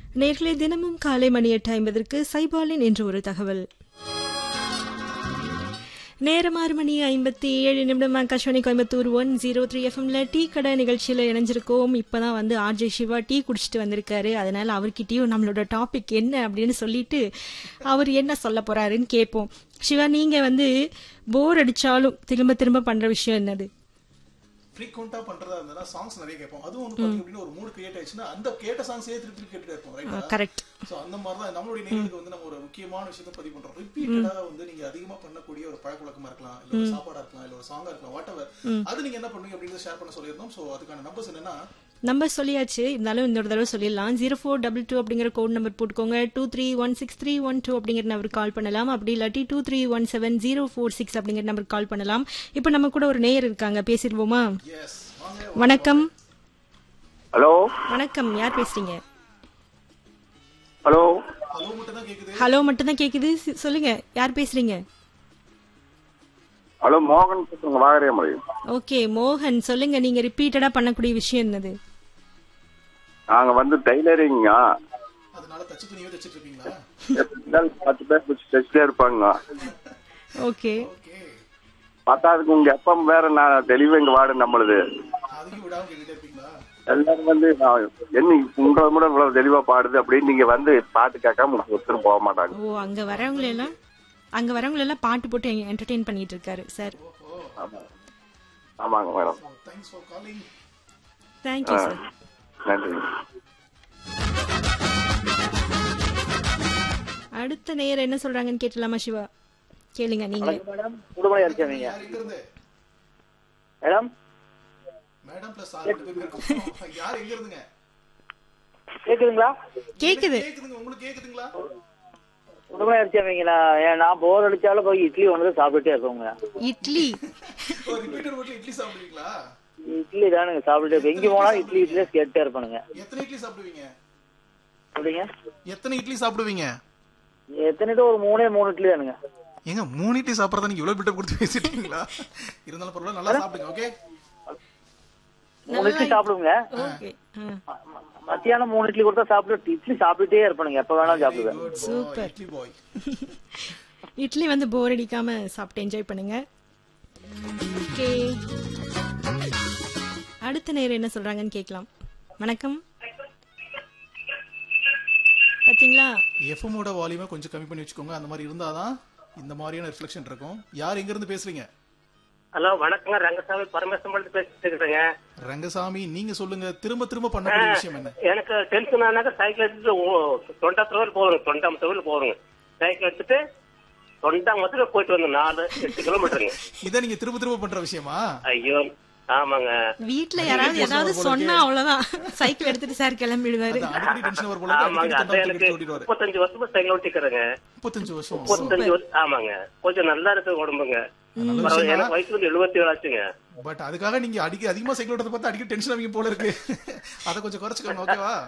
நேர்களே தினமும் காலை மணி எட்டு ஐம்பதற்கு சைபாலின் என்று ஒரு தகவல் நேரம் ஆறு மணி ஐம்பத்தி ஏழு நிமிடம் Akashvani Coimbatore one zero three எஃப்எம்ல டீ கடை நிகழ்ச்சியில் இணைஞ்சிருக்கோம் இப்பதான் வந்து ஆர்ஜே சிவா டீ குடிச்சிட்டு வந்திருக்காரு அதனால அவர்கிட்டயும் நம்மளோட டாபிக் என்ன அப்படின்னு சொல்லிட்டு அவர் என்ன சொல்ல போறாருன்னு கேட்போம் சிவா நீங்க வந்து போர் அடிச்சாலும் திரும்ப திரும்ப பண்ற விஷயம் என்னது ஃப்ரீக்வெண்டா பண்றதா இருந்தா சாங்ஸ் நிறைய கேட்போம் அதுவும் வந்து பாத்தீங்க அப்படின்னா ஒரு மூடு கிரியேட் ஆயிடுச்சுன்னா அந்த கேட்ட சாங்ஸே திருப்பி திருப்பி கேட்டுட்டே இருப்போம் ரைட் கரெக்ட் சோ அந்த மாதிரி தான் நம்மளுடைய நேர்களுக்கு வந்து நம்ம ஒரு முக்கியமான விஷயத்தை பதிவு பண்றோம் ரிப்பீட்டடா வந்து நீங்க அதிகமா பண்ணக்கூடிய ஒரு பழக்கவழக்கமா இருக்கலாம் இல்ல ஒரு சாப்பாடா இருக்கலாம் இல்ல ஒரு சாங்கா இருக்கலாம் வாட் எவர் அது நீங்க என்ன பண்ணுவீங்க அப்படின்னு ஷேர் பண்ண சொல்லியிருந்தோம் சோ அதுக்கான நம்பர்ஸ் என்னன்னா நம்பர் சொல்லியாச்சு இருந்தாலும் இன்னொரு தடவை சொல்லிடலாம் ஜீரோ ஃபோர் டபுள் டூ அப்படிங்கிற கோட் நம்பர் போட்டுக்கோங்க two three one six three one two அப்படிங்கிற நம்பருக்கு கால் பண்ணலாம் அப்படி இல்லாட்டி two three one seven zero four six அப்படிங்கிற நம்பருக்கு கால் பண்ணலாம் இப்போ நம்ம கூட ஒரு நேயர் இருக்காங்க பேசிடுவோமா எஸ் வாங்க வணக்கம் ஹலோ வணக்கம் யார் பேசுறீங்க ஹலோ ஹலோ மட்டும் தான் கேக்குது ஹலோ மட்டும் தான் கேக்குது சி- சொல்லுங்க யார் பேசுறீங்க ஹலோ மோகன் பேசுங்க வாகரையமலை ஓகே மோகன் சொல்லுங்க நீங்க ரிப்பீட்டடா பண்ணக்கூடிய விஷயம் என்னது நாங்க வந்து டைலரிங்கா அதனால தச்சு துணியே தச்சிட்டு இருப்பீங்களா பத்து பேர் வச்சு தைச்சிட்டே இருப்பாங்க ஓகே ஓகே பத்தாவதுக்கு உங்க எப்பம் வேற நான் தெளிவு எங்க வார்டு நம்மளுது அதுக்கு விடாம கேட்டுட்டே இருப்பீங்களா எல்லாரும் வந்து நான் என்ன உங்களை கூட இவ்வளவு தெளிவா பாடுது அப்படின்னு நீங்க வந்து பாட்டு கேட்காம ஒருத்தரும் போக மாட்டாங்க ஓ அங்க வரவங்க எல்லாம் அங்க வரவங்க எல்லாம் பாட்டு போட்டு என்டர்டெயின் பண்ணிட்டு இருக்காரு சார் ஆமா. ஆமாங்க madam thanks for calling thank you sir நன்றி அடுத்த நேயர் என்ன சொல்றாங்கன்னு கேட்டலாமா சிவா கேளுங்க நீங்க மேடம் உடுமலை அடிச்சாமீங்க யார் எங்க இருந்து மேடம் மேடம் பிளஸ் ஆறு ரெண்டு பேர் இருக்கோம் யார் எங்க இருந்துங்க கேக்குதுங்களா கேக்குது கேக்குதுங்க உங்களுக்கு கேக்குதுங்களா உடுமலை அடிச்சாமீங்களா ஏன் நான் போர் அடிச்சாலும் போய் இட்லி ஒன்று சாப்பிட்டுட்டே இருக்கோங்க இட்லி ஒரு ரிப்பீட்டர் வீட்ல இட்லி சாப்பிடுவீங்களா இட்லி தானுங்க சாப்பிட்டுட்டே இருப்பேன் எங்க போனாலும் இட்லி இட்லியே கேட்டே இருப்பானுங்க எத்தனை இட்லி சாப்பிடுவீங்க அப்படிங்க எத்தனை இட்லி சாப்பிடுவீங்க எத்தனை ஒரு மூணே மூணு இட்லி தானுங்க ஏங்க மூணு இட்லி சாப்பிடறதா நீங்க இவ்வளவு பிட்ட கொடுத்து பேசிட்டீங்களா இருந்தாலும் பரவாயில்ல நல்லா சாப்பிடுங்க ஓகே மூணு இட்லி சாப்பிடுங்க ஓகே ம- ம- மத்தியானம் மூணு இட்லி கொடுத்தா சாப்பிட்டு இட்லி சாப்பிட்டுட்டே இருப்பானுங்க எப்ப வேணாலும் சாப்பிடுவேன் Super. இட்லி பாய் இட்லி வந்து போர் அடிக்காம சாப்பிட்டு என்ஜாய் பண்ணுங்க ஓகே அடுத்த நேரம் என்ன சொல்றாங்கன்னு கேட்கலாம் வணக்கம் பாத்தீங்களா எஃப்எம்மோட வால்யூமை கொஞ்சம் கம்மி பண்ணி வச்சுக்கோங்க அந்த மாதிரி இருந்தாதான் இந்த மாதிரியான ரிஃப்ளெக்ஷன் இருக்கும் யார் எங்க இருந்து பேசுறீங்க ஹலோ வணக்கங்க ரங்கசாமி பரமேஸ்வரம் பேசிட்டு இருக்கிறேங்க ரங்கசாமி நீங்க சொல்லுங்க திரும்ப திரும்ப பண்ணக்கூடிய விஷயம் என்ன எனக்கு டென்ஷன் ஆனாக்க சைக்கிள் எடுத்துட்டு ஓ- தொண்டாத்துறவில் போறோங்க தொண்டாமத்தவில் போறோங்க சைக்கிள் எடுத்துட்டு தொண்டாமத்துல போயிட்டு வந்தோம் நாலு எட்டு கிலோமீட்டருங்க இதை நீங்க திரும்ப திரும்ப பண்ற விஷயமா ஐயோ ஆமாங்க வீட்ல யாராவது ஏதாவது சொன்னா அவ்வளவுதான் சைக்கிள் எடுத்துட்டு சார் கிளம்பிடுவாரு அது அடிக்கடி டென்ஷன் வர போல இருக்கு. ஆமாங்க அடிக்கடி அதான் தொண்டை எனக்கு ஓடிடுவாரு முப்பத்தஞ்சு வருஷமா சைக்கிள் ஓட்டிக்கிறேங்க முப்பத்தஞ்சு வருஷம் முப்பத்தஞ்சு வருஷம் ஆமாங்க கொஞ்சம் நல்லா இருக்கு உடம்புங்க நல்ல பரவாயில்ல, விஷயம் எனக்கு வயசு வந்து எழுபத்தி ஏழு ஆச்சுங்க பட் அதுக்காக நீங்க அடிக்க அதிகமா சைக்கிள் ஓட்டத்தை பார்த்து அடிக்கடி டென்ஷன் ஆகி போல இருக்கு அதை கொஞ்சம் குறைச்சுக்கோங்க ஓகேவா